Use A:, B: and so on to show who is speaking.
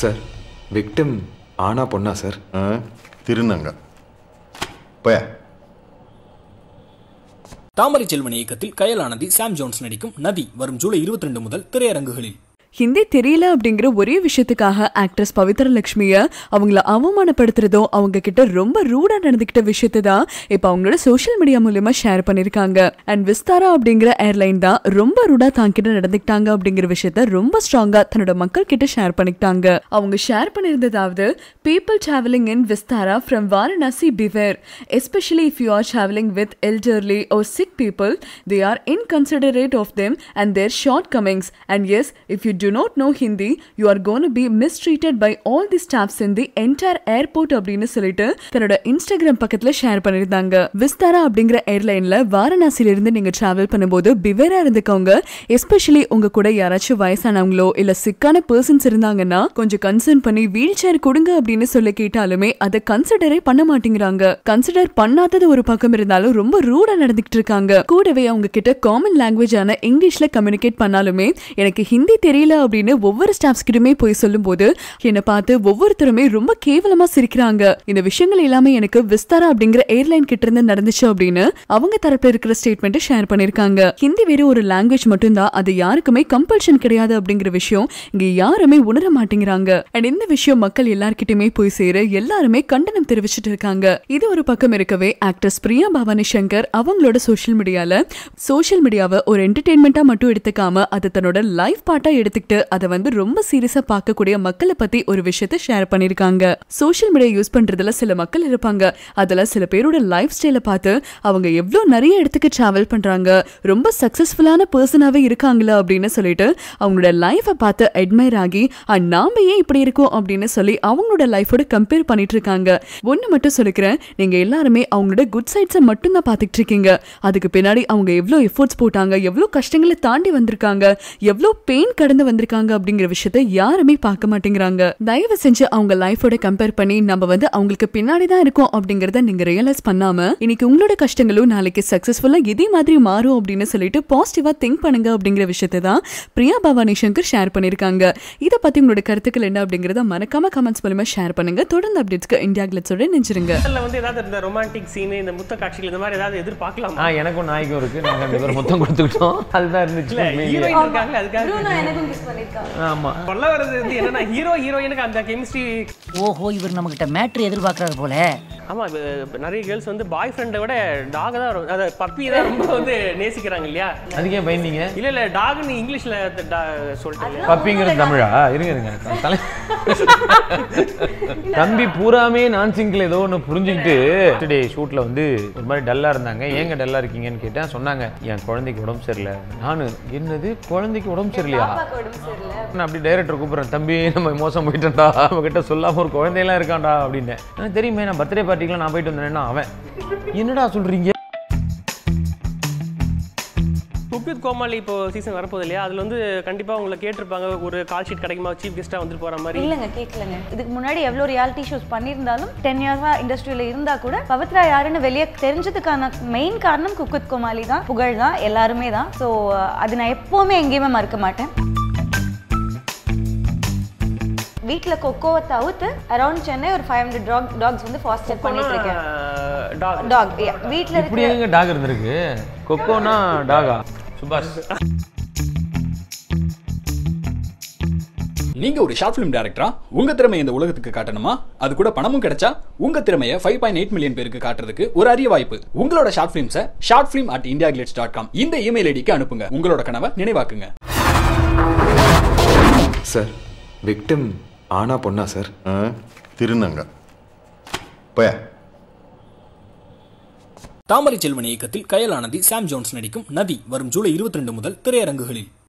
A: Sir victim ஆனா பொண்ணா sir
B: ஆ திருநங்க போய
C: தாமரை செல்வன் இயக்கத்தில் கயலானதி சாம் ஜோன்ஸ் நடிக்கும் நதி வரும் ஜூலை 22 முதல் திரையரங்குகளில்
D: ஹிந்தி தெரியல அப்படிங்கிற ஒரே விஷயத்துக்காக ஆக்ட்ரஸ் பவித்ர லட்சுமிய அவங்கள அவமானப்படுத்துறதும் அவங்க கிட்ட ரொம்ப ரூடா நடந்துக்கிட்ட விஷயத்தை தான் இப்போ அவங்களோட சோஷியல் மீடியா மூலியமா ஷேர் பண்ணிருக்காங்க அண்ட் விஸ்தாரா அப்படிங்கிற ஏர்லைன் தான் ரொம்ப ரூடா தாங்கிட்ட நடந்துக்கிட்டாங்க அப்படிங்கிற விஷயத்த ரொம்ப ஸ்ட்ராங்கா தன்னோட மக்கள் கிட்ட ஷேர் பண்ணிக்கிட்டாங்க அவங்க ஷேர் பண்ணியிருந்ததாவது people traveling in Vistara from Varanasi beware especially if you are traveling with elderly or sick people they are inconsiderate of them and their shortcomings and yes if you do not know hindi you are going to be mistreated by all the staffs in the entire airport அப்படின்னு சொல்லிட்டு தன்னோட Instagram பக்கத்துல share பண்ணிருந்தாங்க விஸ்தாரா அப்படிங்கிற ஏர்லைன்ல வாரணாசில இருந்து நீங்க travel பண்ணும்போது பிவேரா இருந்துக்கோங்க எஸ்பெஷலி உங்க கூட யாராச்சும் வயசானவங்களோ இல்ல சிக்கான பர்சன்ஸ் இருந்தாங்கன்னா கொஞ்சம் கன்சர்ன் பண்ணி வீல் சேர் கொடுங்க அப்படின்னு சொல்லி கேட்டாலுமே அதை கன்சிடரே பண்ண மாட்டேங்கிறாங்க கன்சிடர் பண்ணாதது ஒரு பக்கம் இருந்தாலும் ரொம்ப ரூடா நடந்துகிட்டு இருக்காங்க கூடவே அவங்க கிட்ட காமன் லாங்குவேஜான இங்கிலீஷ்ல கம்யூனிகேட் பண்ணாலுமே எனக்கு ஹிந்தி தெரியல அப்படின்னு ஒவ்வொரு ஸ்டாஃப்ஸ் கிட்டயுமே போய் சொல்லும்போது என்னை பார்த்து ஒவ்வொருத்தருமே ரொம்ப கேவலமா சிரிக்கிறாங்க இந்த விஷயங்கள் எல்லாமே எனக்கு விஸ்தாரா அப்படிங்கிற ஏர்லைன் கிட்ட இருந்து நடந்துச்சு அப்படின்னு அவங்க தரப்புல இருக்கிற ஸ்டேட்மெண்ட் ஷேர் பண்ணிருக்காங்க ஹிந்தி வேற ஒரு லாங்குவேஜ் மட்டும்தான் அது யாருக்குமே கம்பல்ஷன் கிடையாது அப்படிங்கிற விஷயம் இங்க யாருமே உணர மாட்டேங்கிறாங்க அண்ட் இந்த விஷயம் மக்கள் எல்லார்கிட்டயுமே போய் சேர எல்லாருமே கண்டனம் தெரிவிச்சிட்டு இருக்காங்க இது ஒரு பக்கம் இருக்கவே ஆக்ட்ரஸ் பிரியா பவானி சங்கர் அவங்களோட சோஷியல் மீடியால சோஷியல் மீடியாவை ஒரு என்டர்டெயின்மெண்டா மட்டும் எடுத்துக்காம அதை தன்னோட லைஃப் பார்ட்டா எடுத்துக்கிட்டு அதை வந்து ரொம்ப சீரியஸா பார்க்கக்கூடிய மக்களை பத்தி ஒரு விஷயத்த ஷேர் பண்ணிருக்காங்க சோஷியல் மீடியா யூஸ் பண்றதுல சில மக்கள் இருப்பாங்க அதுல சில பேரோட லைஃப் ஸ்டைலை பார்த்து அவங்க எவ்வளோ நிறைய இடத்துக்கு டிராவல் பண்றாங்க ரொம்ப சக்சஸ்ஃபுல்லான பர்சனாவே இருக்காங்களா அப்படின்னு சொல்லிட்டு அவங்களோட லைஃபை பார்த்து அட்மையர் ஆகி அண்ட் நாம ஏன் இப்படி இருக்கோம் அப்படின்னு சொல்லி அவங்களோட லைஃபோட கம்பேர் பண்ணிட்டு இருக்காங்க ஒன்னு மட்டும் சொல்லிக்கிறேன் நீங்க எல்லாருமே அவங்களோட குட் சைட்ஸை மட்டும் தான் பார்த்துட்டு இருக்கீங்க அதுக்கு பின்னாடி அவங்க எவ்வளோ எஃபோர்ட்ஸ் போட்டாங்க எவ்வளோ கஷ்டங்களை தாண்டி வந்திருக்காங்க எவ்வளோ பெயின் கடந்து வந்திருக்காங்க அப்படிங்கிற விஷயத்த யாருமே பார்க்க மாட்டேங்கிறாங்க தயவு செஞ்சு அவங்க லைஃபோட கம்பேர் பண்ணி நம்ம வந்து அவங்களுக்கு பின்னாடி தான் இருக்கோம் அப்படிங்கறத நீங்க ரியலைஸ் பண்ணாம இன்னைக்கு உங்களோட கஷ்டங்களும் நாளைக்கு சக்சஸ்ஃபுல்லா இதே மாதிரி மாறும் அப்படின்னு சொல்லிட்டு பாசிட்டிவா திங்க் பண்ணுங்க அப்படிங்கிற விஷயத்தை தான் பிரியா பவானி சங்கர் ஷேர் பண்ணிருக்காங்க இதை பத்தி உங்களோட கருத்துக்கள் என்ன அப்படிங்கறத மறக்காம கமெண்ட்ஸ் மூலமா ஷேர் பண்ணுங்க தொடர்ந்து அப்டேட்ஸ்க்கு இந்தியா கிளட்ஸோட நெஞ்சிருங்க
E: அதுல வந்து ஏதாவது இந்த ரொமான்டிக் சீன் இந்த முத்த காட்சிகள் இந்த மாதிரி ஏதாவது எதிர்பார்க்கலாம்
F: ஆ எனக்கும் நாய்க்கும் இருக்கு நாங்க ரெண்டு பேரும் மொத்தம் கொடுத்துக்கிட்டோம் அதுதான் இருந்துச்சு
E: இல்ல
F: mainly.
E: ஹீரோயின் இருக்காங்க அதுக்காக
G: ப்ரூனோ எனக்கும் கிஸ் பண்ணிருக்காங்க
F: ஆமா
E: சொல்ல வர்றது வந்து என்னன்னா ஹீரோ ஹீரோயினுக்கு அந்த கெமிஸ்ட்ரி
H: ஓஹோ இவர் நம்ம கிட்ட மேட்ரு எதிர்பார்க்கறாரு போல
E: ஆமா இப்ப இப்ப நிறைய கேர்ள்ஸ் வந்து பாய் ஃப்ரெண்டை விட டாக் தான் ரொம்ப- அத பப்பி தான் ரொம்ப வந்து நேசிக்கிறாங்க இல்லையா
F: அதுக்கே பயந்தீங்க
E: இல்ல இல்ல டாக்னு இங்கிலீஷ்ல da- சொல்லிட்டீங்க
F: பப்பிங்கிறது தமிழா இருங்க இருங்க தலை தம்பி பூராமே நான் சிங்கிள் ஏதோ ஒன்று புரிஞ்சுக்கிட்டு டே ஷூட்ல வந்து ஒரு மாதிரி டல்லா இருந்தாங்க ஏங்க டல்லா இருக்கீங்கன்னு கேட்டேன் சொன்னாங்க என் குழந்தைக்கு உடம்பு சரியில்லை நானு என்னது குழந்தைக்கு உடம்பு சரியில்லையா
G: பாப்பாக்கு உடம்பு சரியில்லை
F: நான் அப்படி டைரக்டர் கூப்பிடுறேன் தம்பி நம்ம மோசம் போயிட்டேன்டா நம்ம கிட்ட சொல்லாம ஒரு குழந்தையெல்லாம் இருக்கான்டா அப்படின்னு எனக்கு தெரியுமே நான் பர்த்டே பார்ட்டிக்கெலாம் நான் போயிட்டு வந்தேன்னா அவன் என்னடா சொல்றீங்க
E: குக் வித் கோமாளி இப்போ சீசன் வரப்போகுது இல்லையா அதுல வந்து கண்டிப்பா உங்களை கேட்டிருப்பாங்க ஒரு கால் ஷீட் கிடைக்குமா சீஃப் கெஸ்டா வந்துட்டு போற மாதிரி
G: இல்லைங்க கேட்கலங்க இதுக்கு முன்னாடி எவ்வளோ ரியாலிட்டி ஷோஸ் பண்ணியிருந்தாலும் டென் இயர்ஸாக இண்டஸ்ட்ரியில் இருந்தால் கூட பவித்ரா யாருன்னு வெளியே தெரிஞ்சதுக்கான மெயின் காரணம் குக்குத் கோமாளி தான் புகழ் தான் எல்லாருமே தான் ஸோ அது நான் எப்போவுமே எங்கேயுமே மறக்க மாட்டேன் வீட்டில் கொக்கோவை தவிர்த்து அரௌண்ட் சென்னை ஒரு ஃபைவ் ஹண்ட்ரட் டாக் டாக்ஸ் வந்து ஃபாஸ்டர் பண்ணிட்டு இருக்கேன்
E: டாக்
G: டாக் வீட்டில்
F: இப்படி
G: இருக்கிற
F: எங்க டாக் இருந்திருக்கு கொக்கோனா டாகா சுபாஷ்
I: நீங்க ஒரு ஷார்ட் ஃபிலிம் டைரக்டரா உங்க திறமையை இந்த உலகத்துக்கு காட்டணுமா அது கூட பணமும் கிடைச்சா உங்க திறமையை ஃபைவ் பாயிண்ட் எயிட் மில்லியன் பேருக்கு காட்டுறதுக்கு ஒரு அரிய வாய்ப்பு உங்களோட ஷார்ட் ஃபிலிம்ஸை short film at India dot com இந்த இமெயில் ஐடிக்கு அனுப்புங்க உங்களோட கனவை நினைவாக்குங்க
A: சார் விக்டிம் ஆனா பொண்ணா சார்
B: ஆ திருநங்க போய
C: தாமரை செல்வன் இயக்கத்தில் கயலானதி சாம் ஜோன்ஸ் நடிக்கும் நதி வரும் ஜூலை 22 முதல் திரையரங்குகளில்